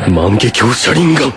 万華鏡車輪眼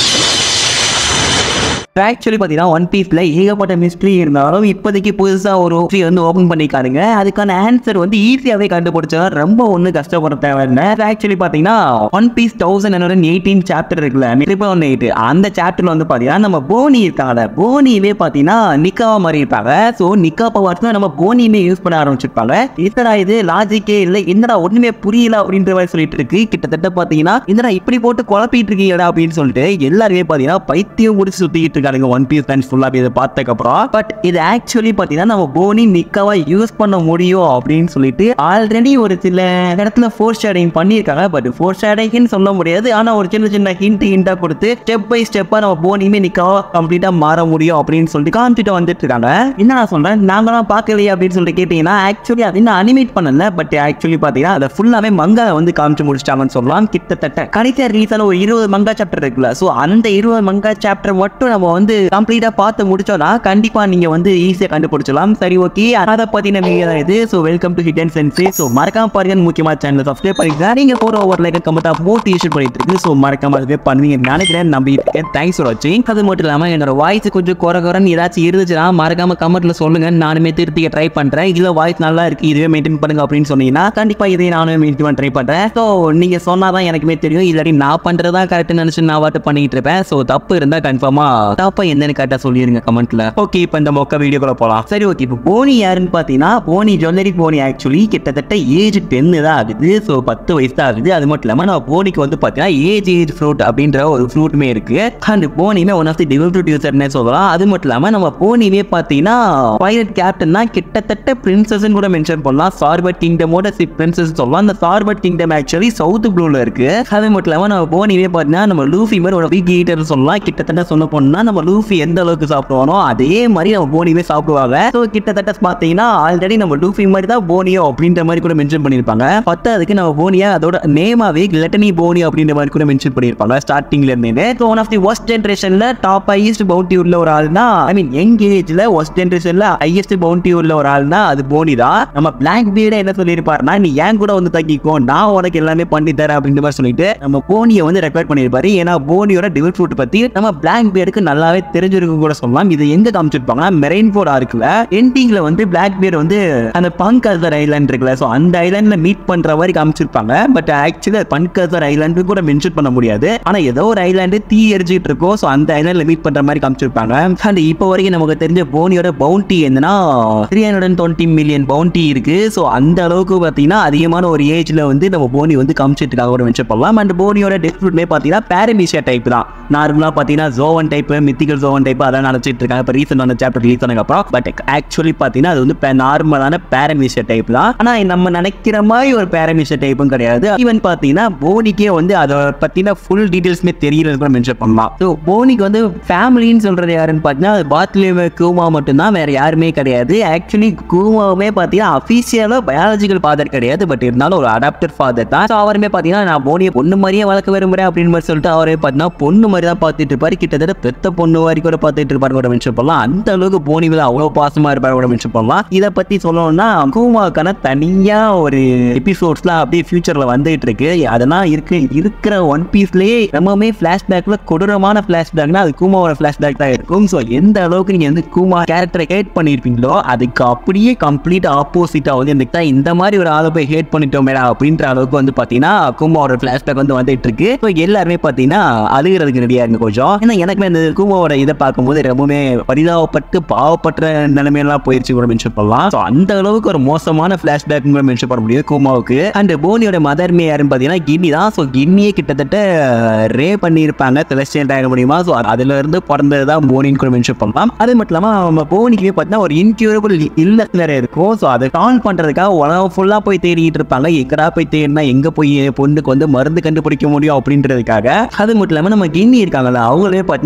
actually பார்த்தீங்கன்னா one பீஸ்ல ஏகப்பட்ட mystery இருந்தாலும் இப்போதைக்கு புதுசாக ஒரு mystery வந்து ஓப்பன் பண்ணிக்காருங்க அதுக்கான ஆன்சர் வந்து ஈஸியாகவே கண்டுபிடிச்சா ரொம்ப ஒன்றும் கஷ்டப்பட தேவையில்லை ஆக்சுவலி பார்த்தீங்கன்னா one piece thousand hundred eighteen chapter இருக்குல்ல ட்ரிபிள் ஒன் எயிட் அந்த சாப்டர்ல வந்து பார்த்தீங்கன்னா நம்ம போனி இருக்காங்கல்ல போனியவே பார்த்தீங்கன்னா நிக்காவா மாதிரி இருப்பாங்க ஸோ நிக்கா பவர்ஸ் தான் நம்ம போனியுமே யூஸ் பண்ண ஆரம்பிச்சிருப்பாங்க என்னடா இது லாஜிக்கே இல்லை என்னடா ஒன்றுமே புரியல அப்படின்ற மாதிரி சொல்லிட்டு இருக்கு கிட்டத்தட்ட பார்த்தீங்கன்னா என்னடா இப்படி போட்டு குழப்பிட்டு இருக்கீங்கடா அப்படின்னு சொல்லிட்டு எல்லாருமே பார்த்தீங்கன்னா பைத்தியம் முடிச்சு சுத்திக்கிட்டு இருக்காங்க ஒன் பீஸ் ஃபேன்ஸ் ஃபுல்லாக இதை பார்த்ததுக்கப்புறம் பட் இது ஆக்சுவலி பார்த்தீங்கன்னா நம்ம போனி நிக்காவா யூஸ் பண்ண முடியும் அப்படின்னு சொல்லிட்டு ஆல்ரெடி ஒரு சில இடத்துல ஃபோர் ஷேடிங் பண்ணியிருக்காங்க பட் ஃபோர் ஷேடிங்னு சொல்ல முடியாது ஆனால் ஒரு சின்ன சின்ன ஹிண்ட் ஹிண்டாக கொடுத்து ஸ்டெப் பை ஸ்டெப்பாக நம்ம போனியுமே நிக்காவா கம்ப்ளீட்டாக மாற முடியும் அப்படின்னு சொல்லிட்டு காமிச்சிட்டு வந்துட்டு இருக்காங்க என்ன நான் சொல்கிறேன் நாங்களாம் பார்க்கலையே அப்படின்னு சொல்லிட்டு கேட்டிங்கன்னா ஆக்சுவலி அது இன்னும் அனிமேட் பண்ணல பட் ஆக்சுவலி பார்த்தீங்கன்னா அதை ஃபுல்லாகவே மங்கா வந்து காமிச்சு முடிச்சிட்டாங்கன்னு சொல்லலாம் கிட்டத்தட்ட கடைசியாக ரிலீஸான ஒரு இருபது மங்கா சாப்டர் இருக்குல்ல ஸோ அந்த இருபது மங்கா சாப்டர் மட்டும் நம்ம வந்து கம்ப்ளீட்டாக பார்த்து முடிச்சோம்னா கண்டிப்பாக நீங்கள் வந்து ஈஸியாக கண்டுபிடிச்சலாம் சரி ஓகே அதை பற்றின வீடியோ தான் இது so welcome to hit and சென்சி ஸோ மறக்காம பாருங்க முக்கியமாக சேனல் சப்ஸ்கிரைப் பண்ணிக்கலாம் நீங்கள் போகிற ஒவ்வொரு லைக் கமெண்ட்டாக மோட்டிவேஷன் பண்ணிட்டு இருக்கு ஸோ மறக்காம அதுவே பண்ணுவீங்க நினைக்கிறேன் நம்பியிருக்கேன் தேங்க்ஸ் ஃபார் வாட்சிங் அது மட்டும் இல்லாமல் என்னோட வாய்ஸ் கொஞ்சம் குறை குறைன்னு ஏதாச்சும் இருந்துச்சுன்னா மறக்காம கமெண்ட்ல சொல்லுங்க நானுமே திருத்திக்க ட்ரை பண்ணுறேன் இதில் வாய்ஸ் நல்லா இருக்கு இதுவே மெயின்டைன் பண்ணுங்க அப்படின்னு சொன்னீங்கன்னா கண்டிப்பாக இதை நானுமே மெயின்டைன் பண்ண ட்ரை பண்ணுறேன் ஸோ நீங்கள் சொன்னால் தான் எனக்குமே தெரியும் இல்லாட்டி நான் பண்ணுறதா கரெக்ட்னு நினச்சி நான் வாட்டு பண்ணிட்டு இருப்பேன் ஸோ தப்பு இருந்தால் கன்ஃபார்மாக தப்பா என்னன்னு கரெக்டாக சொல்லிடுங்க கமெண்ட்ல ஓகே இப்போ இந்த மொக்க வீடியோக்குள்ள போகலாம் சரி ஓகே இப்போ போனி யாருன்னு பார்த்தீங்கன்னா போனி ஜுவல்லரி போனி ஆக்சுவலி கிட்டத்தட்ட ஏஜ் டென்னு தான் ஆகுது ஸோ பத்து வயசு தான் ஆகுது அது மட்டும் இல்லாமல் நம்ம போனிக்கு வந்து பார்த்தீங்கன்னா ஏஜ் ஏஜ் ஃப்ரூட் அப்படின்ற ஒரு ஃப்ரூட்டுமே இருக்கு அண்ட் போனியுமே one of the devil fruit யூசர்னே சொல்லலாம் அது மட்டும் இல்லாமல் நம்ம போனியுமே பார்த்தீங்கன்னா பைலட் கேப்டன்னா கிட்டத்தட்ட பிரின்சஸ்ன்னு கூட மென்ஷன் பண்ணலாம் சார்பட் கிங்டமோட சி பிரின்சஸ் சொல்லலாம் அந்த சார்பட் கிங்டம் ஆக்சுவலி சவுத் ப்ளூல இருக்கு அது மட்டும் இல்லாமல் நம்ம போனியுமே பார்த்தீங்கன்னா நம்ம லூஃபி மாதிரி ஒரு வீக் ஈட்டர் சொல்லலாம் கிட்டத்தட்ட சொல்ல போனா நம்ம லூஃபி எந்த அளவுக்கு சாப்பிடுவானோ அதே மாதிரி நம்ம போனியுமே சாப்பிடுவாங்க ஸோ கிட்டத்தட்ட பார்த்தீங்கன்னா ஆல்ரெடி நம்ம லூஃபி மாதிரி தான் போனியோ அப்படின்ற மாதிரி கூட மென்ஷன் பண்ணியிருப்பாங்க பத்தாவதுக்கு நம்ம போனியா அதோட நேமாவே கிளட்டனி போனி அப்படின்ற மாதிரி கூட மென்ஷன் பண்ணியிருப்பாங்க ஸ்டார்டிங்ல இருந்தே so one of the worst ஜென்ரேஷன்ல டாப் ஹையஸ்ட் பவுண்டி உள்ள ஒரு ஆள் தான் ஐ மீன் யங் ஏஜ்ல ஒஸ்ட் ஜென்ரேஷன்ல ஹையஸ்ட் பவுண்டி உள்ள ஒரு ஆள் தான் அது போனி தான் நம்ம பிளாக் பீட என்ன சொல்லியிருப்பாருன்னா நீ ஏன் கூட வந்து தங்கிக்கோ நான் உனக்கு எல்லாமே பண்ணி தரேன் அப்படின்ற மாதிரி சொல்லிட்டு நம்ம போனியை வந்து ரெக்கார்ட் பண்ணியிருப்பாரு ஏன்னா போனியோட டிவில் ஃப்ரூட் பத்தி நம்ம பிளாக் பீருக்கு நல்லாவே தெரிஞ்சிருக்கும் கூட சொல்லலாம் இது எங்க காமிச்சிருப்பாங்கன்னா மெரைன் போர்ட் இருக்குல்ல எண்டிங்ல வந்து பிளாக் பியர் வந்து அந்த பங்கல்தர் ஐலாண்ட் இருக்குல்ல ஸோ அந்த ஐலாண்ட்ல மீட் பண்ற மாதிரி காமிச்சிருப்பாங்க பட் ஆக்சுவலி பங்கல்தர் ஐலாண்டு கூட மென்ஷன் பண்ண முடியாது ஆனா ஏதோ ஒரு ஐலாண்டு தீ எரிஞ்சிட்டு இருக்கோம் ஸோ அந்த ஐலாண்ட்ல மீட் பண்ற மாதிரி காமிச்சிருப்பாங்க அண்ட் இப்போ வரைக்கும் நமக்கு தெரிஞ்ச போனியோட பவுண்டி என்னன்னா three hundred twenty million bounty இருக்கு ஸோ அந்த அளவுக்கு பார்த்தீங்கன்னா அதிகமான ஒரு ஏஜ்ல வந்து நம்ம போனி வந்து காமிச்சிட்டு இருக்காங்க கூட மென்ஷன் பண்ணலாம் அண்ட் போனியோட டெஸ்ட்மே பார்த்தீங்கன்னா பேரமிஷியா டைப் தான் நார்மலாக பார்த்தீங்கன்னா ஜோவன் டைப் மித்திகல் ஜோவன் டைப் அதான் நினச்சிட்டு இருக்காங்க இப்போ ரீசெண்ட் அந்த சாப்டர் ரிலீஸ் ஆனதுக்கப்புறம் பட் ஆக்சுவலி பார்த்தீங்கன்னா அது வந்து நார்மலான பேரமிஷியா டைப் தான் ஆனால் நம்ம நினைக்கிற மாதிரி ஒரு பேரமிஷியா டைப்பும் கிடையாது ஈவன் பார்த்தீங்கன்னா போனிக்கே வந்து அதை பற்றின ஃபுல் டீட்டெயில்ஸ்மே தெரியறது கூட மென்ஷன் பண்ணலாம் ஸோ போனிக்கு வந்து ஃபேமிலின்னு சொல்கிறது யாருன்னு பார்த்தீங்கன்னா அது பாத்லேயுமே கூமா மட்டும்தான் வேற யாருமே கிடையாது ஆக்சுவலி கூமாவுமே பார்த்தீங்கன்னா அஃபீஷியலாக பயாலஜிக்கல் ஃபாதர் கிடையாது பட் இருந்தாலும் ஒரு அடாப்டர் ஃபாதர் தான் ஸோ அவருமே பார்த்தீங்கன்னா நான் போனியை பொண்ணு மாதிரியே வளர்க்க விரும்புகிறேன் அப்படின்னு மாதிரி சொல்லிட்டு அவரே பார்த்தீங்கன்னா பொண்ணு மாதிரி தான் பார்த்துட்டு இருப்பாரு கிட்டத்தட்ட பெத்த பொண்ணு வரைக்கும் கூட பார்த்துட்டு இருப்பாரு கூட மென்ஷன் பண்ணலாம் அந்த அளவுக்கு போனி மேல அவ்வளோ பாசமாக இருப்பாரு கூட மென்ஷன் பண்ணலாம் இதை பற்றி சொல்லணும்னா கூமாவுக்கான தனியாக ஒரு எபிசோட்ஸ்லாம் அப்படியே ஃபியூச்சரில் வந்துகிட்டு இருக்கு அதெல்லாம் இருக்கு இருக்கிற ஒன் பீஸ்லேயே ரொம்பவுமே ஃப்ளாஷ்பேக்கில் கொடூரமான ஃப்ளாஷ்பேக்னா அது கூமாவோட ஃப்ளாஷ்பேக் தான் இருக்கும் ஸோ எந்த அளவுக்கு நீங்கள் வந்து கூமா கேரக்டரை ஹேட் பண்ணியிருப்பீங்களோ அதுக்கு அப்படியே கம்ப்ளீட் ஆப்போசிட்டாக வந்து எனக்கு தான் இந்த மாதிரி ஒரு ஆளை போய் ஹேட் பண்ணிட்டோமேடா அப்படின்ற அளவுக்கு வந்து பார்த்தீங்கன்னா கூமாவோட ஃப்ளாஷ்பேக் வந்து வந்துட்டு இருக்கு ஸோ எல்லாருமே பார்த்தீங்கன்னா அழுகிறதுக்கு ரெடியாக இருங்க கொஞ்சம் ஏன்னா எனக்குமே இந்த கூமாவோட இதை பார்க்கும்போது ரொம்பவுமே பரிதாபப்பட்டு பாவப்பட்ட நிலைமையெல்லாம் போயிடுச்சு கூட மென்ஷன் பண்ணலாம் ஸோ அந்த அளவுக்கு ஒரு மோசமான ஃப்ளாஷ்பேக் கூட மென்ஷன் பண்ண முடியும் கூமாவுக்கு அண்ட் போனியோட மதர்மே யாருன்னு பார்த்தீங்கன்னா கின்னி தான் ஸோ கின்னியே கிட்டத்தட்ட ரே பண்ணியிருப்பாங்க செலஸ்டியல் ஆக முடியுமா ஸோ அதுல இருந்து பிறந்தது தான் போனின்னு கூட மென்ஷன் பண்ணலாம் அது மட்டும் இல்லாமல் நம்ம போனிக்குமே பார்த்தீங்கன்னா ஒரு இன்க்யூரபிள் இல்லத்தில் இருக்கும் ஸோ அதை சால்வ் பண்ணுறதுக்காக உலகம் ஃபுல்லாக போய் தேடிட்டு இருப்பாங்க எங்கடா போய் தேடினா எங்கே போய் என் பொண்ணுக்கு வந்து மருந்து கண்டுபிடிக்க முடியும் அப்படின்றதுக்காக அது மட்டும் இல்லாமல் நம்ம கின்னி இருக்காங்கல்ல அவங்களே பார்த்தீங்கன்னா ஒரு டெஸ்ட்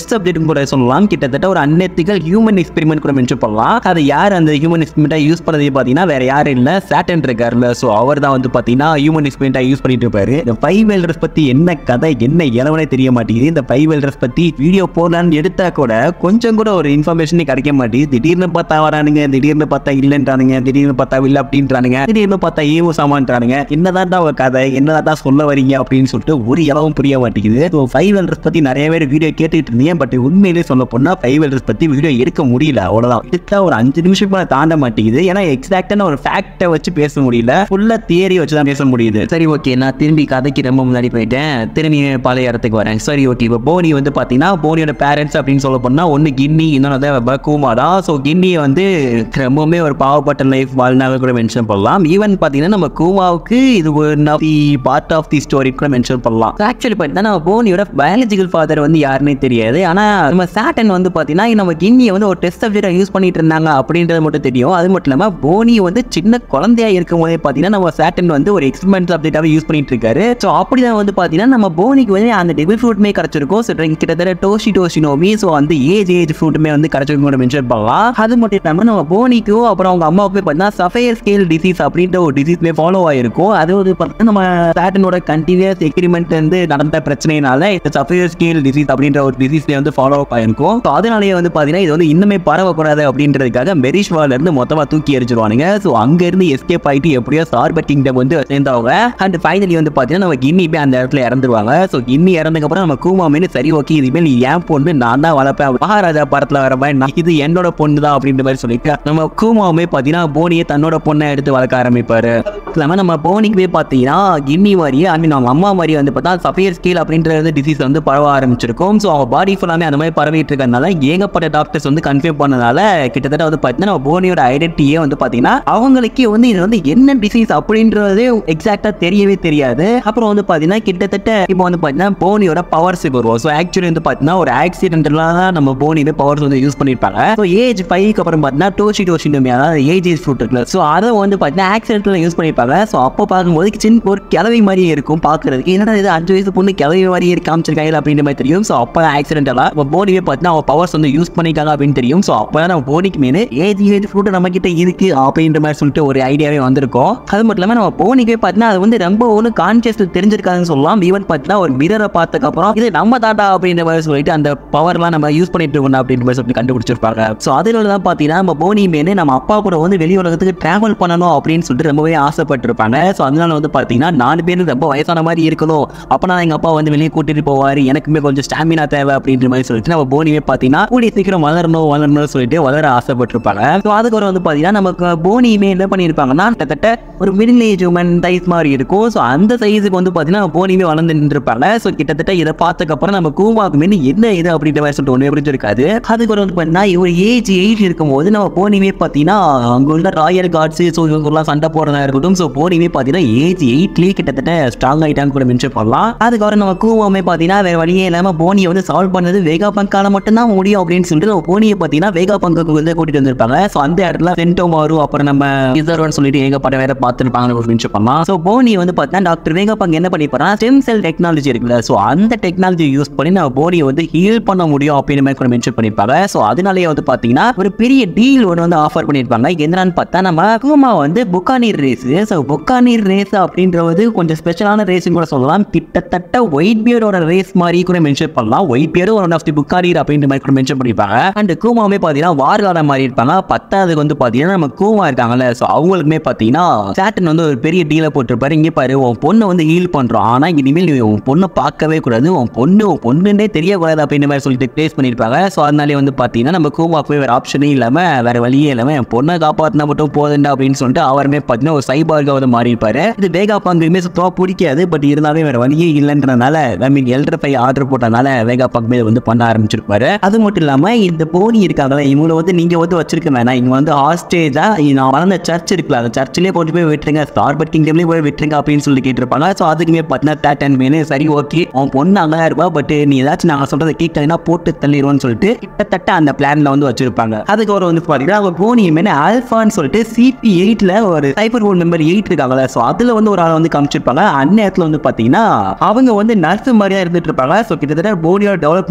டெஸ்ட் சப்ஜெக்ட் கூட சொல்லலாம் கிட்டத்தட்ட ஒரு அன்எத்திக்கல் ஹியூமன் எக்ஸ்பெரிமெண்ட் கூட மென்ஷன் பண்ணலாம் அது யார் அந்த ஹியூமன் எக்ஸ்பெரிமெண்ட்டை யூஸ் பண்ணதே பார்த்தீங்கன்னா வேற யாரும் இல்லை சாட்டன் இருக்காருல்ல ஸோ அவர் தான் வந்து பார்த்தீங்கன்னா ஹியூமன் எக்ஸ்பெரிமெண்ட்டை யூஸ் பண்ணிட்டு இருப்பாரு இந்த ஃபைவ் வெல்டர்ஸ் பற்றி என்ன கதை என்ன இளவனே தெரிய மாட்டேங்குது இந்த ஃபைவ் வெல்டர்ஸ் பற்றி வீடியோ போடலான்னு எடுத்தா கூட கொஞ்சம் கூட ஒரு இன்ஃபர்மேஷனே கிடைக்க மாட்டேங்குது திடீர்னு பார்த்தா வரானுங்க திடீர்னு பார்த்தா இல்லைன்றானுங்க திடீர்னு பார்த்தா இல்லை அப்படின்றானுங்க திடீர்னு பார்த்தா ஏவோ சாமான்றானுங்க என்னதான் ஒரு கதை என்னதான் சொல்ல வரீங்க அப்படின்னு சொல்லிட்டு ஒரு இளவும் புரிய மாட்டேங்குது ஸோ ஃபைவ் வெல்டர்ஸ் பற்றி நிறைய பேர் வீடியோ கேட்டுட்டு இருந்தீங்க பட் உண்மையிலே சொல்ல போனா ஃபைவ் வெல்டர்ஸ் பற்றி வீடியோ எடுக்க முடியல அவ்வளோதான் எடுத்தா ஒரு அஞ்சு நிமிஷம் கூட தாண்ட மாட்டேங்குது ஏன்னா எக்ஸாக்டான ஒரு ஃபேக்டை வச்சு பேச முடியல ஃபுல்லாக தியரி வச்சு தான் பேச முடியுது சரி ஓகே நான் திரும்பி கதைக்கு ரொம்ப முன்னாடி போயிட்டேன் திரும்பி பழைய இடத்துக்கு வரேன் சரி ஓகே இப்போ போனி வந்து பார்த்தீங்கன்னா போனியோட பேரண்ட்ஸ் அப்படின்னு சொல்ல போனால் ஒன்று கின்னி இன்னொன்று வந்து கூமா தான் ஸோ கின்னியை வந்து ரொம்பவுமே ஒரு பாவப்பட்ட லைஃப் வாழ்நாள் கூட மென்ஷன் பண்ணலாம் ஈவன் பார்த்தீங்கன்னா நம்ம கூமாவுக்கு இது one of the part of the story கூட மென்ஷன் பண்ணலாம் ஆக்சுவலி பார்த்தீங்கன்னா நம்ம போனியோட பயாலஜிக்கல் ஃபாதர் வந்து யாருன்னே தெரியாது ஆனால் நம்ம சாட்டன் வந்து பார்த்தீங்கன்னா நம்ம கின்னியை வந்து ஒரு டெஸ்ட் சப்ஜெக்டாக யூஸ் பண்ணிட்டு இருந்தாங்க அப்படின்றது மட்டும் தெரியும் அது மட்டும் இல்லாமல் போனி வந்து சின்ன குழந்தையா இருக்கும் போதே பார்த்தீங்கன்னா நம்ம சாட்டன் வந்து ஒரு எக்ஸ்பெரிமெண்ட் சப்ஜெக்டாகவே யூஸ் பண்ணிட்டு இருக்காரு ஸோ அப்படிதான் வந்து பார்த்தீங்கன்னா நம்ம போனிக்கு வந்து அந்த டெபிள் ஃப்ரூட்மே கிடச்சிருக்கும் ஸோ கிட்டத்தட்ட டோஷி டோஷி நோமி ஸோ அந்த ஏஜ் ஏஜ் ஃப்ரூட்டுமே வந்து கிடச்சிருக்கும் கூட மென்ஷன் பண்ணலாம் அது மட்டும் இல்லாமல் நம்ம போனிக்கும் அப்புறம் அவங்க அம்மாவுக்கு பார்த்தீங்கன்னா சஃபையர் ஸ்கேல் டிசீஸ் அப்படின்ற ஒரு டிசீஸ்மே ஃபாலோ ஆயிருக்கும் அது வந்து பார்த்தீங்கன்னா நம்ம சாட்டனோட கண்டினியூஸ் எக்ஸ்பெரிமெண்ட் வந்து நடந்த பிரச்சனைனால இந்த சஃபையர் ஸ்கேல் டிசீஸ் அப்படின்ற ஒரு டிசீஸ்ல வந்து ஃபாலோ அப் ஆயிருக்கும் ஸோ அதனாலேயே வந்து பார்த்தீங்கன்னா இது வந்து இன்னுமே பரவக்கூடாது அப்படின்றதுக்காக மெரிஷ்வால இருந்து மொத்தமாக தூக்கி எரிச்சிருவானுங்க ஸோ அங்க இருந்து எஸ்கேப் ஆயிட்டு எப்படியோ சார்பட் கிங்டம் வந்து சேர்ந்தவங்க அண்ட் ஃபைனலி வந்து பார்த்தீங்கன்னா நம்ம கின்னி போய் அந்த இடத்துல இறந்துருவாங்க ஸோ கின்னி இறந்ததுக்கு அப்புறம் நம்ம கூமாமேனு சரி ஓகே இதுமேல் நீ ஏன் பொண்ணு நான் தான் வளர்ப்பேன் மகாராஜா படத்துல வர மாதிரி நான் இது என்னோட பொண்ணு தான் அப்படின்ற மாதிரி சொல்லிட்டு நம்ம கூமாவுமே பார்த்தீங்கன்னா போனியை தன்னோட பொண்ணை எடுத்து வளர்க்க ஆரம்பிப்பாரு இல்லாமல் நம்ம போனிக்குமே பார்த்தீங்கன்னா கின்னி மாதிரியே ஐ மீன் அவங்க அம்மா மாதிரி வந்து பார்த்தா சஃபியர் ஸ்கேல் அப்படின்ற டிசீஸ் வந்து பரவ ஆரம்பிச்சிருக்கும் ஸோ அவங்க பாடி ஃபுல்லாமே அந்த மாதிரி பரவிட்டு இருக்கிறதுனால ஏகப்பட்ட டாக்டர்ஸ் வந்து கன்ஃபியூம் பண்ணனால கிட்டத்தட்ட வந்து பார்த்தீங்கன்னா நம்ம போனியோட ஐடென்டிட்டியே வந்து பார்த்தீங்கன்னா அவங்களுக்கே வந்து இது வந்து என்ன டிசீஸ் அப்படின்றதே எக்ஸாக்டாக தெரியவே தெரியாது அப்புறம் வந்து பார்த்தீங்கன்னா கிட்டத்தட்ட இப்போ வந்து பார்த்தீங்கன்னா போனியோட பவர்ஸுக்கு வருவோம் ஸோ ஆக்சுவலி வந்து பார்த்தீங்கன்னா ஒரு ஆக்சிடென்ட்லாம் தான் நம்ம போனியோட பவர்ஸ் வந்து யூஸ் பண்ணியிருப்பாங்க ஸோ ஏஜ் ஃபைவ்க்கு அப்புறம் பார்த்தீங்கன்னா டோஷி டோஷி அதாவது ஏஜ் ஏஜ் ஃப்ரூட் இருக்குல்ல ஸோ அதை வந்து பார்த்தீங்கன்னா ஆக்சிடென்ட்ல யூஸ் பண்ணியிருப்பாங்க ஸோ அப்போ பார்க்கும்போது சின்ன ஒரு கிளவி மாதிரியே இருக்கும் பார்க்கறதுக்கு என்னடா இது அஞ்சு வயசு பொண்ணு கிளவி மாதிரியே இருக்கு காமிச்சிருக்காங்க அப்படின்ற மாதிரி தெரியும் ஸோ அப்போ ஆக்சிடென்டெல்லாம் இப்போ போனியே பார்த்தீங்கன்னா அவன் பவர்ஸ் வந்து யூஸ் பண்ணிக்காங்க அப்படின்னு தெரியும் ஸோ அப்போ தான் நம்ம போனிக்கு மீன் ஏஜ் ஏஜ் ஃப்ரூட் நம்ம கிட்ட இருக்கு அப்படின்ற மாதிரி சொல்லிட்டு ஒரு ஐடியாவே வந்திருக்கும் அது மட்டும் இல்லாமல் நம்ம போனிக்கே பார்த்தீங்கன்னா அது வந்து ரொம்ப ஒன்று கான்சியஸ் தெரிஞ்சிருக்காதுன்னு சொல்லலாம் ஈவன் பார்த்தீங்கன்னா ஒரு மிரரை பார்த்ததுக்கு அப்புறம் இது நம்ம தாட்டா அப்படின்ற மாதிரி சொல்லிட்டு அந்த பவர்லாம் நம்ம யூஸ் பண்ணிட்டு இருக்கோம் அப்படின்ற மாதிரி சொல்லிட்டு கண்டுபிடிச்சிருப்பாங்க ஸோ அதில் தான் பார்த்தீங்கன்னா நம்ம போனி மேனு நம்ம அப்பா கூட வந்து வெளி உலகத்துக்கு டிராவல் பண்ணணும் அப்படின்னு சொல்லிட்டு ரொம்பவே ஆசைப்பட்டிருப்பாங்க ஸோ அதனால வந்து பார்த்தீங்கன்னா நாலு பேரும் ரொம்ப வயசான மாதிரி இருக்கணும் அப்போ நான் எங்கள் அப்பா வந்து வெளியே கூட்டிட்டு போவார் எனக்குமே கொஞ்சம் ஸ்டாமினா தேவை அப்படின்ற மாதிரி சொல்லிட்டு நம்ம போனியே பார்த்தீங்கன்னா கூடிய சீக்கிரம் வளரணும் வளரணும்னு சொல்லிட்டு வளர ஆசைப்பட்டிருப்பாங்க ஸோ அதுக்கப்புறம் வந்து பார்த்தீங்கன்னா நமக்கு போனியுமே என்ன பண்ணியிருப்பாங்கன்னா கிட்டத்தட்ட ஒரு மிடில் ஏஜ் உமன் சைஸ் மாதிரி இருக்கும் ஸோ அந்த சைஸுக்கு வந்து பார்த்தீங்கன்னா போனியுமே வளர்ந்து நின்றுருப்பாங்க ஸோ கிட்டத்தட்ட இதை பார்த்ததுக்கப்புறம் நம்ம கூமாக்கு மீன் என்ன இது அப்படின்ற மாதிரி சொல்லிட்டு ஒன்று எப்படி இருக்காது அதுக்கப்புறம் வந்து பார்த்தீங்கன்னா இவர் ஏஜ் எயிட் இருக்கும்போது நம்ம போனியுமே பார்த்தீங்கன்னா அங்கே உள்ள ராயல் கார்ட்ஸ் ஸோ இவங்கெல்லாம் சண்டை போடுறதா இருக்கட்டும் ஸோ போனியுமே பார்த்தீங்கன்னா ஏஜ் எயிட்லேயே கிட்டத்தட்ட ஸ்ட்ராங் ஆகிட்டாங்க கூட மென்ஷன் பண்ணலாம் அதுக்கப்புறம் நம்ம கூமாமே பார்த்தீங்கன்னா வேற வழியே இல்லாமல் போனியை வந்து சால்வ் பண்ணது வேகா பங்கால மட்டும்தான் முடியும் அப்படின்னு சொல்லிட்டு நம்ம போனியை பார்த்தீங்கன்னா வேகா பங்குக்கு வந்து கூட்டிட்டு வந்திருப்பாங்க ஸோ அந்த இடத்துல சென்டோமாரு அப்புறம் நம்ம இசரோன்னு சொல்லிட்டு ஏகப்பட்ட வேற பார்த்துருப்பாங்க ஒரு மென்ஷன் பண்ணலாம் ஸோ போனி வந்து பார்த்தீங்கன்னா டாக்டர் வேகா பங்கு என்ன பண்ணிப்பாருன்னா ஸ்டெம் செல் டெக்னாலஜி இருக்குல்ல ஸோ அந்த டெக்னாலஜி யூஸ் பண்ணி நம்ம போனியை வந்து ஹீல் பண்ண முடியும் அப்படின்னு மாதிரி கூட மென்ஷன் பண்ணியிருப்பாங்க ஸோ அதனாலேயே வந்து பார்த்தீங்கன்னா ஒரு பெரிய டீல் ஒன்று வந்து ஆஃபர் பண்ணியிருப்பாங்க என்னன்னு பார்த்தா நம்ம குமா வந்து buccaneer race so buccaneer race அப்படின்றது கொஞ்சம் ஸ்பெஷலான ரேஸ்னு கூட சொல்லலாம் கிட்டத்தட்ட ஒயிட் பியரோட ரேஸ் மாதிரி கூட மென்ஷன் பண்ணலாம் ஒயிட் பியரும் ஒன் ஆஃப் தி புக்கானீர் அப்படின்ற மாதிரி கூட மென்ஷன் பண்ணியிருப்பாங்க அண்ட் கூமாவே பார்த்தீங்கன்னா வார்கால மாதிரி இருப்பாங்க பத்தாவதுக்கு வந்து பார்த்தீங்கன்னா நம்ம கூமா இருக்காங்கல்ல ஸோ அவங்களுக்குமே பார்த்தீங்கன்னா சேட்டன் வந்து ஒரு பெரிய டீலை போட்டிருப்பாரு இங்கே பாரு உன் பொண்ணை வந்து ஹீல் பண்ணுறோம் ஆனால் இனிமேல் நீ உன் பொண்ணை பார்க்கவே கூடாது உன் பொண்ணு உன் பொண்ணுன்னே தெரியக்கூடாது அப்படின்ற மாதிரி சொல்லிட்டு ப்ளேஸ் பண்ணியிருப்பாங்க ஸோ அதனாலே வந்து பார்த்தீங்கன்னா நம்ம கூமாக்கு வேறு ஆப்ஷனே இல்லாமல் வேறு வழியே இல்லாமல் என் பொண்ணை காப்பாற்றினா மட்டும் போதுண்டா அப்படின்னு சொல்லிட்டு அவருமே பார்த்தீங்கன்னா ஒரு சைபார்காக வந்து மாறி இருப்பாரு இது வேகா பங்குமே சுத்தமாக பிடிக்காது பட் இருந்தாலும் வேறு வழியே இல்லைன்றனால ஐ மீன் எல்ட்ரு பை ஆர்டர் போட்டனால வேகா பங்குமே வந்து பண்ண ஆரம்பிச்சிருப்பாரு அது மட்டும் இல்லாமல் இந்த போனி இருக்காங்களா இவங்களை வந்து நீங்கள் வந்து வச்சிருக்க வேணாம் இங்கே வந்து ஹாஸ்டேஜாக நான் வளர்ந்த சர்ச் இருக்குல்ல அந்த சர்ச்சிலே போட்டு போய் விட்டுருங்க ஸ்டார்பட் கிங்டம்லேயே போய் விட்டுருங்க அப்படின்னு சொல்லி கேட்டிருப்பாங்க ஸோ அதுக்குமே பார்த்தீங்கன்னா தேட்டன் மேனு சரி ஓகே அவன் பொண்ணு அங்கே தான் இருப்பா பட் நீ ஏதாச்சும் நாங்கள் சொல்கிறத கேட்கலைன்னா போட்டு தள்ளிடுவோம்னு சொல்லிட்டு கிட்டத்தட்ட அந்த பிளான்ல வந்து வச்சிருப்பாங்க அதுக்கப்புறம் வந்து பார்த்தீங்கன்னா அவங்க போனி மேனு ஆல்ஃபான்னு சொல்லிட்டு சிபி எயிட்டில் ஒரு சைபர் போர்ட் மெம்பர் எயிட் இருக்காங்கல்ல ஸோ அதில் வந்து ஒரு ஆளை வந்து காமிச்சிருப்பாங்க அந்நேரத்தில் வந்து பார்த்தீங்கன்னா அவங்க வந்து நர்ஸ் மாதிரியா இருந்துட்டு இருப்பாங்க ஸோ கிட்டத்தட்ட போனியோட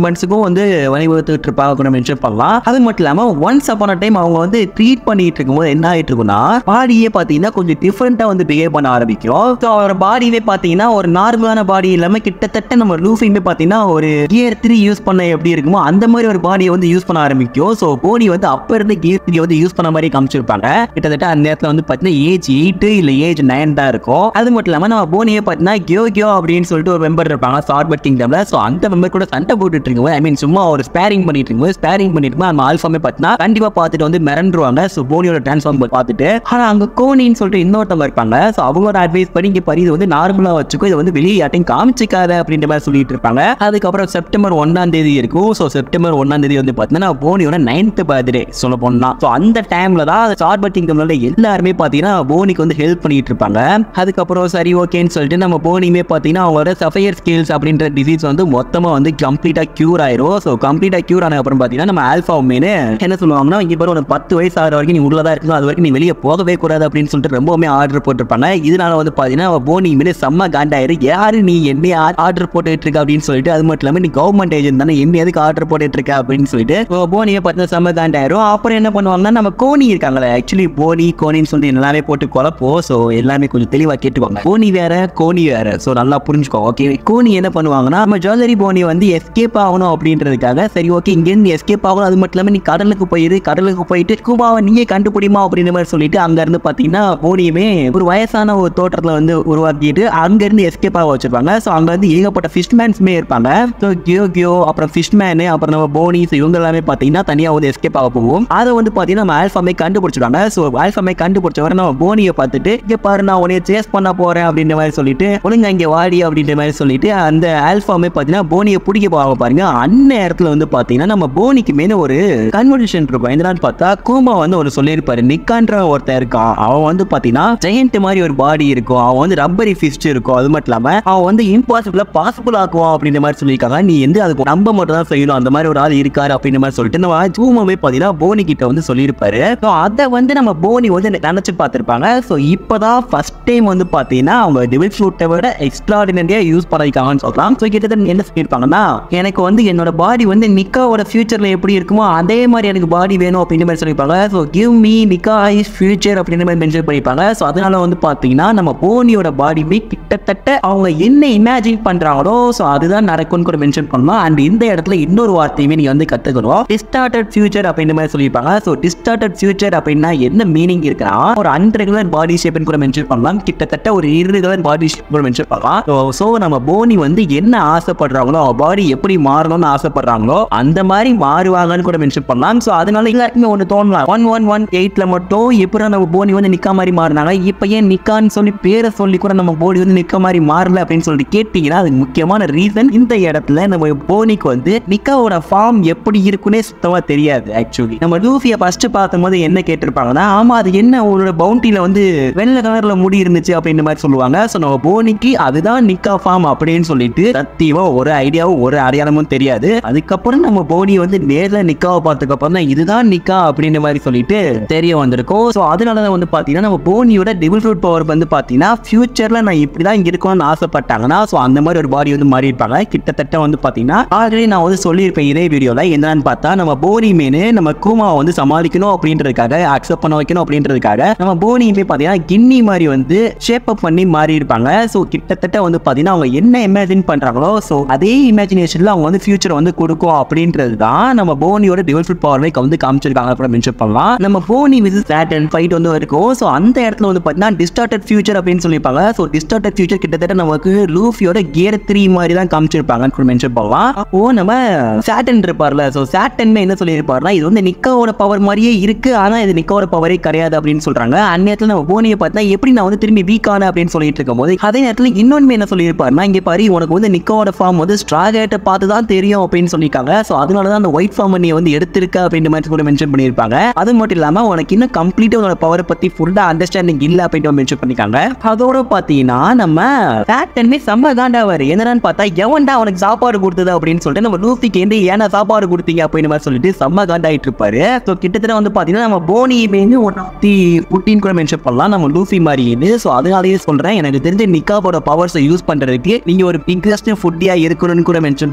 டெவலப்மெண்ட்ஸுக்கும் வந்து வழிவகுத்துட்டு இருப்பாங்க கூட மென்ஷன் பண்ணலாம் அது மட்டும் இல்லாமல் ஒன்ஸ் அப்பான டைம் அவங்க வந்து ட்ரீட் பண்ணிட்டு இருக்கும்போது என்ன ஆயிட்டு இருக்குன்னா பாடியே பார்த்தீங்கன்னா கொஞ்சம் டிஃப்ரெண்ட்டாக வந்து பிஹேவ் பண்ண ஆரம்பிக்கும் ஸோ அவரோட பாடியே பார்த்தீங்கன்னா ஒரு நார்மலான பாடி இல்லாமல் கிட்டத்தட்ட நம்ம லூஃபியுமே பார்த்தீங்கன்னா ஒரு கியர் த்ரீ யூஸ் பண்ண எப்படி இருக்குமோ அந்த மாதிரி ஒரு பாடியை வந்து யூஸ் பண்ண ஆரம்பிக்கும் ஸோ போனி வந்து அப்போ இருந்து கியர் த்ரீ வந்து யூஸ் பண்ண மாதிரி காமிச்சிருப்பாங்க கிட்டத்தட்ட அந்த நேரத்தில் வந்து பார்த்தீங்கன்னா ஏஜ் எயிட்டு இல்லை ஏஜ் நைன் தான் இருக்கும் அது மட்டும் இல்லாமல் நம்ம போனியே பார்த்தீங்கன்னா கியோ கியோ அப்படின்னு சொல்லிட்டு ஒரு மெம்பர் இருப்பாங்க சார்பட் கிங்டம்ல ஸோ அந்த மெம்பர் கூட சண்டை போட்டுட்டு இருக்கும்போது ஐ மீன் சும்மா ஒரு ஸ்பேரிங் பண்ணிட்டு இருக்கும்போது ஸ்பேரிங் பண்ணிட்டு இருக்கும்போது நம்ம ஆல்ஃபாமே பார்த்தீங்கன்னா கண்டிப்பாக பார்த்துட்டு வந்து மிரண்டுருவாங்க ஸோ போனியோட டிரான்ஸ்ஃபார்ம் பார்த்துட்டு ஆனால் அங்கே கோனின்னு சொல்லிட்டு இன்னொருத்தவங்க இருப்பாங்க ஸோ அவங்களோட அட்வைஸ் பண்ணி இங்கே பரி இது வந்து நார்மலாக வச்சுக்கோ இதை வந்து வெளியே யார்ட்டையும் காமிச்சிக்காத அப்படின்ற மாதிரி சொல்லிட்டு இருப்பாங்க அதுக்கப்புறம் செப்டம்பர் ஒன்னாம் தேதி இருக்கும் ஸோ செப்டம்பர் ஒன்னாம் தேதி வந்து பார்த்தீங்கன்னா போனியோட நைன்த் பர்த்டே சொல்ல போனா ஸோ அந்த டைம்ல தான் சார்பட் கிங்டம்ல எல்லாருமே பார்த்தீங்கன்னா போனிக்கு வந்து ஹெல்ப் பண்ணிட்டு இருப்பாங்க அதுக்கப்புறம் சரி ஓகேன்னு சொல்லிட்டு நம்ம போனியுமே பார்த்தீங்கன்னா அவங்களோட சஃபையர் ஸ்கில்ஸ் அப்படின்ற டிசீஸ் வந்து மொத்தமாக வந்து கம்ப்ளீட்டாக க்யூர் ஆயிரும் ஸோ கம்ப்ளீட்டாக க்யூர் ஆன அப்புறம் பார்த்தீங்கன்னா நம்ம ஆல்ஃபா உமேனு என்ன சொல்லுவாங்கன்னா இங்கே பாரு உனக்கு பத்து வயசு ஆகிற வரைக்கும் நீ உள்ள தான் இருக்கணும் அது வரைக்கும் நீ வெளியே போகவே கூடாது அப்படின்னு சொல்லிட்டு ரொம்பவுமே ஆர்டர் போட்டிருப்பாங்க இதனால வந்து பார்த்தீங்கன்னா போனி மேலே செம்ம காண்டாயிரு யாரு நீ என்ன ஆர்டர் போட்டுட்டு இருக்க அப்படின்னு சொல்லிட்டு அது மட்டும் இல்லாமல் நீ கவர்மெண்ட் ஏஜென்ட் தானே என்ன எதுக்கு ஆர்டர் போட்டுட்டு இருக்க அப்படின்னு சொல்லிட்டு So, போனியை பார்த்தீங்கன்னா செம்ம காண்டாயிரும் அப்புறம் என்ன பண்ணுவாங்கன்னா நம்ம கோனி இருக்காங்களே ஆக்சுவலி போனி கோனின்னு சொல்லிட்டு எல்லாமே போட்டு குழப்போம் ஸோ எல்லாமே கொஞ்சம் தெளிவாக கேட்டுக்கோங்க கோனி வேற கோனி வேற ஸோ நல்லா புரிஞ்சுக்கோ ஓகே கோனி என்ன பண்ணுவாங்கன்னா நம்ம ஜுவல்லரி போனி வந்து எஸ்கேப் ஆகணும் அப்படின்றதுக்காக சரி ஓகே இங்கேருந்து எஸ்கேப் ஆகணும் அது மட்டும் இல்லாமல் நீ கடலுக்கு போயிரு கடலுக்கு போயிட்டு ஸ்கூபாவை நீயே கண்டுபிடிமா அப்படின்ற மாதிரி சொல்லிட்டு அங்கேருந்து பார்த்தீங்கன்னா போனியுமே ஒரு வயசான ஒரு தோட்டத்தில் வந்து உருவாக்கிட்டு அங்கேருந்து எஸ்கேப் ஆக வச்சிருப்பாங்க ஸோ அங்கே வந்து ஏகப்பட்ட ஃபிஷ்மேன்ஸுமே இருப்பாங்க ஸோ கியோ கியோ அப்புறம் ஃபிஷ்மேனு அப்புறம் நம்ம போனிஸ் இவங்க எல்லாமே பார்த்தீங்கன்னா தனியாக வந்து எஸ்கேப் ஆக போகும் அதை வந்து பார்த்தீங்கன்னா நம்ம ஆல்ஃபாமே கண்டுபிடிச்சிருவாங்க ஸோ ஆல்ஃபாமே கண்டுபிடிச்ச வரை நம்ம போனியை பார்த்துட்டு இங்கே பாரு நான் உன்னைய சேஸ் பண்ண போறேன் அப்படின்ற மாதிரி சொல்லிட்டு ஒழுங்கா இங்கே வாடி அப்படின்ற மாதிரி சொல்லிட்டு அந்த ஆல்ஃபாமே பார்த்தீங்கன்னா போனியை பிடிக்க போக பாருங்க அந்நேரத்தில் வந்து பார்த்தீங்கன்னா நம்ம போனிக்கு மேல ஒரு கன்வர்சேஷன் இருக்கும் என்னன்னு பார்த்தா கூமா வந்து ஒரு சொல்லியிருப்பாரு நிக்கான்ற ஒருத்தன் இருக்கான் அவன் வந்து பார்த்தீங்கன்னா ஜெயண்ட் மாதிரி ஒரு பாடி இருக்கும் அவன் வந்து ரப்பரி ஃபிஸ்ட் இருக்கும் அது மட்டும் இல்லாமல் அவன் வந்து இம்பாசிபிளா பாசிபிள் ஆக்குவான் அப்படின்ற மாதிரி சொல்லியிருக்காங்க நீ வந்து அதுக்கு நம்ப மட்டும் தான் செய்யணும் அந்த மாதிரி ஒரு ஆள் இருக்காரு அப்படின்ற மாதிரி சொல்லிட்டு நம்ம ஜூமாவே பார்த்தீங்கன்னா போனி கிட்ட வந்து சொல்லியிருப்பாரு ஸோ அதை வந்து நம்ம போனி வந்து நினைச்சு பார்த்துருப்பாங்க ஸோ இப்போதான் ஃபர்ஸ்ட் டைம் வந்து பார்த்தீங்கன்னா அவங்க டிவில் ஃப்ளூட்டை விட எக்ஸ்ட்ராடினரியாக யூஸ் பண்ணிருக்காங்கன்னு சொல்லலாம் ஸோ கிட்டத்தட்ட என்ன சொல்லியிருப்பாங்கன்னா எனக்கு வந்து என்னோட பாடி வந்து நிக்காவோட ஃபியூச்சரில் எப்படி இருக்குமோ அதே மாதிரி எனக்கு பாடி வேணும் அப்படின்ற மாதிரி சொல்லியிருப்பாங்க so give me Nika is future அப்படின்ற மாதிரி மென்ஷன் பண்ணியிருப்பாங்க ஸோ அதனால வந்து பார்த்தீங்கன்னா நம்ம போனியோட பாடியுமே கிட்டத்தட்ட அவங்க என்ன இமேஜின் பண்ணுறாங்களோ ஸோ அதுதான் நடக்கும்னு கூட மென்ஷன் பண்ணலாம் அண்ட் இந்த இடத்துல இன்னொரு வார்த்தையுமே நீங்கள் வந்து கற்றுக்கணும் டிஸ்டார்டட் ஃபியூச்சர் அப்படின்ற மாதிரி சொல்லியிருப்பாங்க ஸோ டிஸ்டார்டட் ஃபியூச்சர் அப்படின்னா என்ன மீனிங் இருக்குன்னா ஒரு அன்ரெகுலர் பாடி ஷேப்னு கூட மென்ஷன் பண்ணலாம் கிட்டத்தட்ட ஒரு irregular பாடி ஷேப் கூட மென்ஷன் பண்ணலாம் ஸோ நம்ம போனி வந்து என்ன ஆசைப்படுறாங்களோ பாடி எப்படி மாறணும்னு ஆசைப்படுறாங்களோ அந்த மாதிரி மாறுவாங்கன்னு கூட மென்ஷன் பண்ணலாம் ஸோ அதனால எல்லாருக்குமே ஒன்று தோணலாம் ஒன் ஒன் ஒன் எயிட்ல மட்டும் எப்படி நம்ம போனி வந்து நிக்கா மாதிரி மாறினாங்க இப்போ ஏன் நிக்கான்னு சொல்லி பேரை சொல்லி கூட நம்ம போனி வந்து நிக்க மாதிரி மாறல அப்படின்னு சொல்லிட்டு கேட்டீங்கன்னா அதுக்கு முக்கியமான ரீசன் இந்த இடத்துல நம்ம போனிக்கு வந்து நிக்காவோட ஃபார்ம் எப்படி இருக்குன்னே சுத்தமா தெரியாது ஆக்சுவலி நம்ம லூஃபியை ஃபர்ஸ்ட் பார்க்கும்போது என்ன கேட்டிருப்பாங்கன்னா ஆமா அது என்ன உங்களோட பவுண்டியில வந்து வெள்ளை கலர்ல முடி இருந்துச்சு அப்படின்ற மாதிரி சொல்லுவாங்க ஸோ நம்ம போனிக்கு அதுதான் நிக்கா ஃபார்ம் அப்படின்னு சொல்லிட்டு சத்தியமா ஒரு ஐடியாவும் ஒரு அடையாளமும் தெரியாது அதுக்கப்புறம் நம்ம போனி வந்து நேர்ல நிக்காவை பார்த்ததுக்கு அப்புறம் தான் இதுதான் நிக்கா அப்படின்ற மாதிரி சொல்லிட்டு தெரிய வந்திருக்கும் ஸோ அதனால தான் வந்து பார்த்தீங்கன்னா நம்ம போனியோட டிபிள் ஃப்ரூட் பவர் வந்து பார்த்தீங்கன்னா ஃபியூச்சர்ல நான் இப்படி தான் இருக்கணும்னு ஆசைப்பட்டாங்கன்னா ஸோ அந்த மாதிரி ஒரு பாடி வந்து மாறி இருப்பாங்க கிட்டத்தட்ட வந்து பார்த்தீங்கன்னா ஆல்ரெடி நான் வந்து சொல்லியிருப்பேன் இதே வீடியோவில் என்னன்னு பார்த்தா நம்ம போனி மீன் நம்ம கூமாவை வந்து சமாளிக்கணும் அப்படின்றதுக்காக அக்செப்ட் பண்ண வைக்கணும் அப்படின்றதுக்காக நம்ம போனியுமே பார்த்தீங்கன்னா கின்னி மாதிரி வந்து ஷேப் அப் பண்ணி மாறி இருப்பாங்க ஸோ கிட்டத்தட்ட வந்து பார்த்தீங்கன்னா அவங்க என்ன இமேஜின் பண்ணுறாங்களோ ஸோ அதே இமேஜினேஷனில் அவங்க வந்து ஃபியூச்சர் வந்து கொடுக்கும் அப்படின்றது தான் நம்ம போனியோட டிவல் ஃபுட் பவர் வந்து காமிச்சிருக்காங்க அப்புறம் மென்ஷன் பண்ணலாம் நம்ம போனி வித் சேட்டன் ஃபைட் வந்து இருக்கும் ஸோ அந்த இடத்துல வந்து பார்த்தீங்கன்னா டிஸ்டார்டட் ஃபியூச்சர் அப்படின்னு சொல்லியிருப்பாங்க ஸோ டிஸ்டார்டட் ஃபியூச்சர் கிட்டத்தட்ட நமக்கு லூஃபியோட கியர் த்ரீ மாதிரி தான் காமிச்சிருப்பாங்கன்னு மென்ஷன் பண்ணலாம் அப்போ நம்ம சேட்டன் இருப்பார்ல ஸோ சேட்டன்மே என்ன சொல்லியிருப்பாருன்னா இது வந்து நிக்காவோட பவர் மாதிரியே இருக்கு ஆனால் இது நிக்காவோட பவரே கிடையாது அப்படின்னு சொல்றாங்க அந்நேரத்தில் நம்ம போனியை பார்த்தா எப்படி நான் வந்து திரும்பி வீக் ஆன அப்படின்னு சொல்லிட்டு இருக்கும் போது அதே நேரத்தில் இன்னொன்று என்ன சொல்லியிருப்பாருன்னா இங்கே பாரு உனக்கு வந்து நிக்காவோட ஃபார்ம் வந்து ஸ்ட்ராகேட்டை பார்த்து தான் தெரியும் அப்படின்னு சொல்லியிருக்காங்க ஸோ அதனால தான் அந்த ஒயிட் ஃபார்ம் நீ வந்து எடுத்திருக்க அப்படின்ற மாதிரி கூட மென்ஷன் பண்ணியிருப்பாங்க அது மட்டும் இல்லாமல் உனக்கு இன்னும் கம்ப்ளீட்டாக உன்னோட பவரை பற்றி ஃபுல்லாக அண்டர்ஸ்டாண்டிங் இல்லை அப்படின்ற மென்ஷன் பண்ணிருக்காங்க அதோட பார்த்தீங்கன்னா நம்ம சேட்டன்மே செம்ம காண்டாவார் என்னடான்னு பார்த்தா எவன்டா அவனுக்கு சாப்பாடு கொடுத்தது அப்படின்னு சொல்லிட்டு நம்ம லூஃபிக்கு ஏண்டி ஏன்னா சாப்பாடு கொடுத்தீங்க அப்படின்னு மாதிரி சொல்லிட்டு செம்ம காண்டாயிட்டு இருப்பாரு ஸோ கிட்டத்தட்ட வந்து பார்த்தீங்கன்னா நம்ம போனியுமே ஒன் ஆஃப் தி ஃபுட்டின் கூட மென்ஷன் பண்ணலாம் நம்ம லூஃபி மாதிரி ஸோ அதனாலேயே சொல்கிறேன் எனக்கு தெரிஞ்ச நிக்காவோட பவர்ஸை யூஸ் பண்ணுறதுக்கு நீங்கள் ஒரு பிக்கஸ்ட் ஃபுட்டியாக இருக்கணும்னு கூட மென்ஷன் பண்ணலாம்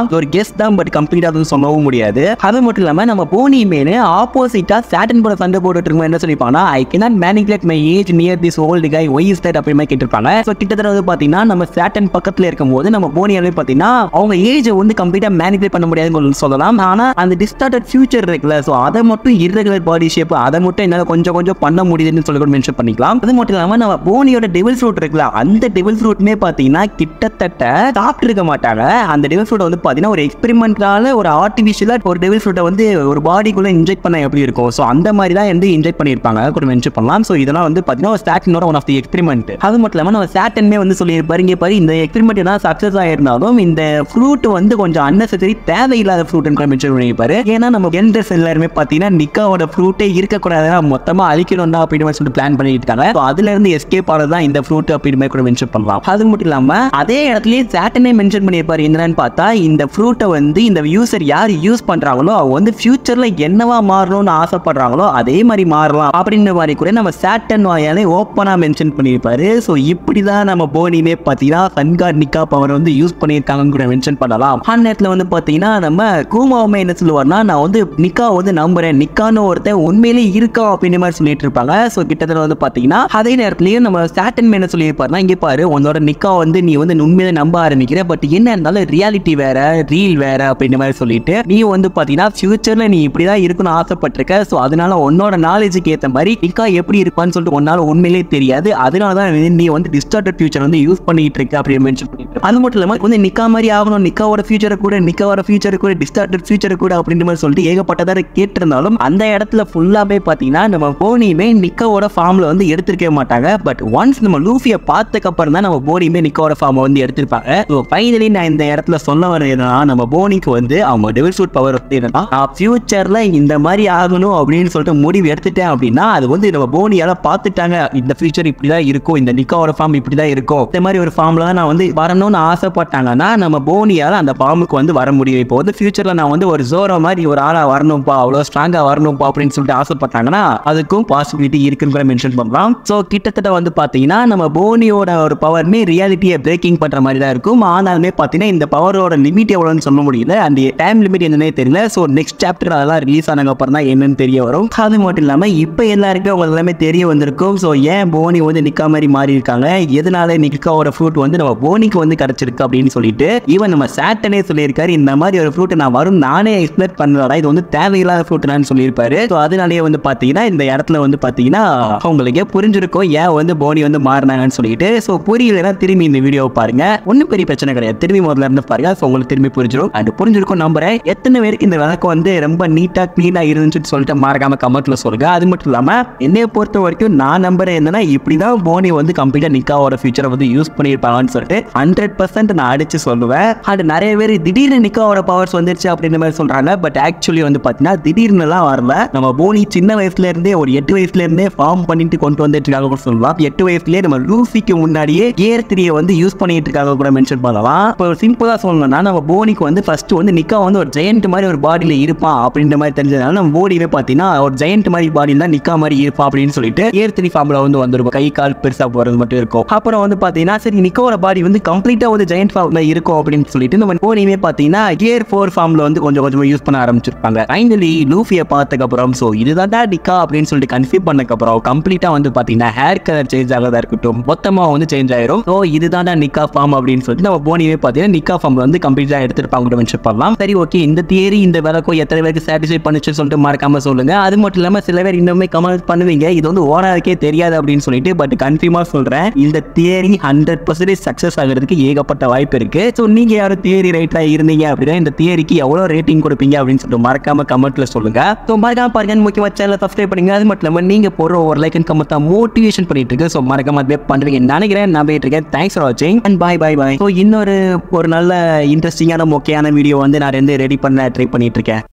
சொல்லலாம் ஒரு கெஸ்ட் தான் பட் கம்ப்ளீட்டா அது சொல்லவும் முடியாது அது மட்டும் இல்லாம நம்ம போனி மேனு ஆப்போசிட்டா சேட்டன் கூட சண்டை போட்டுட்டு இருக்கும் என்ன சொல்லிப்பாங்கன்னா I cannot manipulate my age near this old guy why is that அப்படி மாதிரி கேட்டிருப்பாங்க ஸோ கிட்டத்தட்ட வந்து பாத்தீங்கன்னா நம்ம சேட்டன் பக்கத்துல இருக்கும்போது நம்ம போனியாலே பாத்தீங்கன்னா அவங்க ஏஜை வந்து கம்ப்ளீட்டா மேனிகுலேட் பண்ண முடியாதுன்னு சொல்லலாம் ஆனா அந்த டிஸ்டார்டட் ஃபியூச்சர் இருக்குல்ல ஸோ அதை மட்டும் irregular பாடி ஷேப் அதை மட்டும் என்னால கொஞ்சம் கொஞ்சம் பண்ண முடியுதுன்னு சொல்லி கூட மென்ஷன் பண்ணிக்கலாம் அது மட்டும் இல்லாம நம்ம போனியோட டெவில் ஃப்ரூட் இருக்குல்ல அந்த டெவில் ஃப்ரூட்மே பாத்தீங்கன்னா கிட்டத்தட்ட சாப்பிட்டு இருக்க மாட்டாங்க அந்த டெவில் ஃப்ரூட் வந்து பாத்தீங்கன்னா ஒரு எக்ஸ்பெரிமெண்டால ஒரு ஆர்டிஃபிஷியலா ஒரு டெவில் ஃப்ரூட்டை வந்து ஒரு பாடிக்குள்ள இன்ஜெக்ட் பண்ண எப்படி இருக்கும் ஸோ அந்த மாதிரி தான் வந்து இன்ஜெக்ட் பண்ணியிருப்பாங்க கூட மென்ஷன் பண்ணலாம் ஸோ இதெல்லாம் வந்து பாத்தீங்கன்னா ஒரு ஸ்டாட்டினோட ஒன் ஆஃப் தி எக்ஸ்பெரிமெண்ட் அது மட்டும் இல்லாம நம்ம சாட்டன்மே வந்து சொல்லியிருப்பாரு இங்கே பாரு இந்த எக்ஸ்பெரிமெண்ட் தான் சக்ஸஸ் ஆயிருந்தாலும் இந்த ஃப்ரூட் வந்து கொஞ்சம் அன்னெசரி தேவையில்லாத ஃப்ரூட்னு கூட மென்ஷன் பண்ணியிருப்பாரு ஏன்னா நம்ம எல்டர்ஸ் எல்லாருமே பார்த்தீங்கன்னா நிக்காவோட ஃப்ரூட்டே இருக்கக்கூடாதுன்னா மொத்தமாக அழிக்கணும் தான் அப்படின்னு சொல்லிட்டு பிளான் பண்ணிட்டு இருக்காங்க ஸோ அதுல இருந்து எஸ்கேப் ஆனது தான் இந்த ஃப்ரூட் அப்படின்னு மாதிரி கூட மென்ஷன் பண்ணலாம் அது மட்டும் இல்லாம அதே இடத்துலயே சாட்டனே மென்ஷன் பண்ணியிருப்பாரு என்னன்னு பார்த்தா இந்த ஃப்ரூட்டை வந்து இந்த யூசர் யார் யூஸ் பண்றாங்களோ அவங்க வந்து ஃபியூச்சர்ல என்னவா மாறணும்னு ஆசைப்படுறாங்களோ அதே மாதிரி மாறலாம் அப்படின்ற மாதிரி கூட நம்ம சாட்டன் வாயாலே ஓப்பனா மென்ஷன் பண்ணியிருப்பாரு ஸோ இப்படி தான் நம்ம போனியுமே பார்த்தீங்கன்னா சன்கார் நிக்கா பவர் வந்து யூஸ் பண்ணியிருக்காங்கன்னு கூட மென்ஷன் பண்ணலாம் அந்த நேரத்தில் வந்து பார்த்தீங்கன்னா நம்ம கூமாவுமே என்ன சொல்லுவார்னா நான் வந்து நிக்கா வந்து நம்புறேன் நிக்கான்னு ஒருத்தன் உண்மையிலே இருக்கா அப்படின்ற மாதிரி சொல்லிட்டு இருப்பாங்க ஸோ கிட்டத்தட்ட வந்து பார்த்தீங்கன்னா அதே நேரத்துலயும் நம்ம சாட்டன் என்ன சொல்லியிருப்பாருன்னா இங்கே பாரு உன்னோட நிக்கா வந்து நீ வந்து உண்மையிலே நம்ப ஆரம்பிக்கிற பட் என்ன இருந்தாலும் ரியாலிட்டி வேற ரீல் வேற அப்படின்ற மாதிரி சொல்லிட்டு நீ வந்து பார்த்தீங்கன்னா ஃபியூச்சர்ல நீ இப்படி தான் இருக்கணும்னு ஆசைப்பட்டிருக்க ஸோ அதனால உன்னோட நாலேஜுக்கு ஏற்ற மாதிரி நிக்கா எப்படி இருப்பான்னு சொல்லிட்டு உன்னால உண்மையிலே தெரியாது அதனால தான் வந்து நீ வந்து டிஸ்டார்டட் ஃபியூச்சர் வந்து யூஸ் பண்ணிட்டு இருக்க அப்படின்னு மென்ஷன் பண்ணிட்டு அது மட்டும் இல்லாமல் வந்து நிக்கா மாதிரி ஆகணும் நிக்காவோட ஃபியூச்சரை கூட நிக்காவோட ஃபியூச்சர் கூட டிஸ்டார்டட் ஃபியூச்சர் கூட அப்படின்ற மாதிரி சொல்லிட்டு ஏகப்பட்டதாக கேட்டிருந்தாலும் அந்த இடத்துல ஃபுல்லாவே பார்த்தீங்கன்னா நம்ம போனியுமே நிக்காவோட ஃபார்ம்ல வந்து எடுத்திருக்கவே மாட்டாங்க பட் ஒன்ஸ் நம்ம லூஃபியை பார்த்ததுக்கு அப்புறம் தான் நம்ம போனியுமே நிக்காவோட ஃபார்மை வந்து எடுத்திருப்பாங்க ஸோ ஃபைனலி நான் இந்த இடத்துல சொல்ல வர என்னன்னா நம்ம போனிக்கு வந்து அவங்க டெவில் சூட் பவர் வந்து என்னன்னா நான் ஃபியூச்சர்ல இந்த மாதிரி ஆகணும் அப்படின்னு சொல்லிட்டு முடிவு எடுத்துட்டேன் அப்படின்னா அது வந்து நம்ம போனியால பார்த்துட்டாங்க இந்த ஃபியூச்சர் இப்படி தான் இருக்கும் இந்த நிக்காவோட ஃபார்ம் இப்படி தான் இருக்கும் இந்த மாதிரி ஒரு ஃபார்ம்ல தான் நான் வந்து வரணும்னு ஆசைப்பட்டாங்கன்னா நம்ம போனியால அந்த ஃபார்முக்கு வந்து வர முடியும் இப்போ வந்து ஃபியூச்சர்ல நான் வந்து ஒரு ஜோரோ மாதிரி ஒரு ஆளா வரணும்ப்பா அவ்வளோ ஸ்ட்ராங்கா வரணும்ப்பா அப்படின்னு சொல்லிட்டு ஆசைப்பட்டாங்கன்னா அதுக்கும் பாசிபிலிட்டி இருக்குன்னு கூட மென்ஷன் பண்ணலாம் ஸோ கிட்டத்தட்ட வந்து பார்த்தீங்கன்னா நம்ம போனியோட ஒரு பவர்மே ரியாலிட்டியை பிரேக்கிங் பண்ற மாதிரி தான் இருக்கும் ஆனாலுமே பார்த்தீங்கன்னா இந்த பவரோட லிமிட் எவ்வளோன்னு சொல்ல முடியல அந்த டைம் லிமிட் என்னன்னே தெரியல ஸோ நெக்ஸ்ட் சாப்டர் அதெல்லாம் ரிலீஸ் ஆனதுக்கு அப்புறம் தான் என்னன்னு தெரிய வரும் அது மட்டும் இல்லாமல் இப்போ எல்லாருக்கும் உங்களுக்கு எல்லாமே தெரிய வந்திருக்கும் ஸோ ஏன் போனி வந்து நிக்கா மாதிரி மாறி இருக்காங்க எதனால நிக்காவோட ஃப்ரூட் வந்து நம்ம போனிக்கு வந்து கிடைச்சிருக்கு அப்படின்னு சொல்லிட்டு ஈவன் நம்ம சாட்டனே சொல்லியிருக்காரு இந்த மாதிரி ஒரு ஃப்ரூட் நான் வரும் நானே எக்ஸ்பெக்ட் பண்ணலடா இது வந்து தேவையில்லாத ஃப்ரூட் நான் சொல்லியிருப்பாரு ஸோ அதனாலேயே வந்து பார்த்தீங்கன்னா இந்த இடத்துல வந்து பார்த்தீங்கன்னா அவங்களுக்கே புரிஞ்சிருக்கும் ஏன் வந்து போனி வந்து மாறினாங்கன்னு சொல்லிட்டு ஸோ புரியலைன்னா திரும்பி இந்த வீடியோவை பாருங்க ஒன்றும் பெரிய பிரச்சனை கிடையாது திரும்பி முதல்ல இருந்து பாருங்க ஸோ உங்களுக்கு திரும்பி புரிஞ்சிடும் அது புரிஞ்சிருக்கும் நம்புறேன் எத்தனை பேருக்கு இந்த விளக்கம் வந்து ரொம்ப நீட்டாக க்ளீனாக இருந்துச்சுன்னு சொல்லிட்டு மறக்காம கமெண்ட்ல சொல்லுங்க அது மட்டும் இல்லாமல் என்னைய பொறுத்த வரைக்கும் நான் நம்புறேன் என்னன்னா இப்படி தான் போனி வந்து கம்ப்ளீட்டாக நிக்காவோட ஃபியூச்சரை வந்து யூஸ் பண்ணியிருப்பாங்கன்னு சொல்லிட்டு ஹண்ட்ரட் பர்சன்ட் நான் அடிச்சு சொல்லுவேன் அது நிறைய பேர் திடீர்னு நிக்காவோட பவர்ஸ் வந்துருச்சு அப்படின்ற மாதிரி சொல்றாங்க பட் ஆக்சுவலி வந்து பார்த்தீங்கன்னா திடீர்னுலாம் வரல நம்ம போனி சின்ன வயசுல இருந்தே ஒரு எட்டு வயசுல இருந்தே ஃபார்ம் பண்ணிட்டு கொண்டு வந்துட்டு இருக்காங்க கூட சொல்லலாம் எட்டு வயசுலயே நம்ம லூசிக்கு முன்னாடியே கியர் த்ரீயை வந்து யூஸ் பண்ணிட்டு இருக்காங்க கூட மென்ஷன் பண்ணலாம் இப்போ சிம்பிளா சொல்லணும்னா நம்ம போனிக்கு வந்து ஃபர்ஸ்ட் வந்து நிக்கா வந்து ஒரு ஜெயண்ட் மாதிரி ஒரு பாடியில இருப்பான் அப்படின்ற மாதிரி தெரிஞ்சதுனால நம்ம போடியுமே பார்த்தீங்கன்னா ஒரு ஜெயண்ட் மாதிரி பாடியில் தான் நிக்கா மாதிரி இருப்பான் அப்படின்னு சொல்லிட்டு கியர் த்ரீ ஃபார்ம்ல வந்து வந்துருக்கும் கை கால் பெருசா போறது மட்டும் இருக்கும் அப்புறம் வந்து பார்த்தீங்கன்னா சரி நிக்கோட பாடி வந்து கம்ப்ளீட்டா வந்து ஜெயண்ட் ஃபார்ம்ல இருக்கும் அப்படின்னு சொல்லிட்டு நம்ம போனியுமே பார்த்தீங்கன்னா கியர் ஃபோர் ஃபார்ம்ல வந்து கொஞ்சம் கொஞ்சமா யூஸ் பண்ண ஆரம்பிச்சிருப்பாங்க ஃபைனலி லூஃபியை பார்த்ததுக்கு அப்புறம் ஸோ இதுதான் நிக்கா அப்படின்னு சொல்லிட்டு கன்ஃபியூம் பண்ணதுக்கு அப்புறம் கம்ப்ளீட்டா வந்து பார்த்தீங்கன்னா ஹேர் கலர் சேஞ்ச் ஆகிறதா இருக்கட்டும் மொத்தமா வந்து சேஞ்ச் ஆயிரும் ஸோ இதுதான் நிக்கா ஃபார்ம் அப்படின்னு சொல்லிட்டு நம்ம போனியுமே பார்த்தீங்கன்னா நிக்கா ஃபார்ம்ல வந்து கம்ப்ளீட்டா எடுத்திருப்பாங்க மென்ஷன் பண்ணலாம் சரி ஓகே இந்த தியரி இந்த விளக்கம் எத்தனை பேருக்கு சாட்டிஸ்ஃபை பண்ணுச்சு சொல்லிட்டு மறக்காம சொல்லுங்க அது மட்டும் இல்லாம சில பேர் இன்னுமே கமெண்ட் பண்ணுவீங்க இது வந்து ஓனருக்கே தெரியாது அப்படின்னு சொல்லிட்டு பட் கன்ஃபியூமா சொல்றேன் இந்த தியரி ஹண்ட்ரட் பர்சன்டேஜ் சக்சஸ் ஆகிறதுக்கு ஏகப்பட்ட வாய்ப்பு இருக்கு ஸோ நீங்க யாரும் தியரி ரைட்டா இருந்தீங்க அப்படின்னா இந்த தியரிக்கு எவ்வளவு ரேட்டிங் கொடுப்பீங்க அப்படின்னு சொல்லிட்டு மறக்காம கமெண்ட்ல சொல்லுங்க ஸோ மறக்காம பாருங்க முக்கியமா சேனலை சப்ஸ்கிரைப் பண்ணுங்க அது மட்டும் இல்லாம நீங்க போடுற ஒரு லைக் அண்ட் கமெண்ட் தான் மோட்டிவேஷன் பண்ணிட்டு இருக்கு ஸோ மறக்காம அதை பண்றீங்க நினைக்கிறேன் நான் போயிட்டு இருக்கேன் தேங்க்ஸ் ஃபார் வாட்சிங் and bye bye bye so இன்னொரு ஒரு நல்ல இன்ட்ரெஸ்டிங்கான மொக்கையான வீடியோ வந்து நான் ரெண்டு ரெடி பண்ண ட்ரை பண்ணிட்டு இருக்கேன்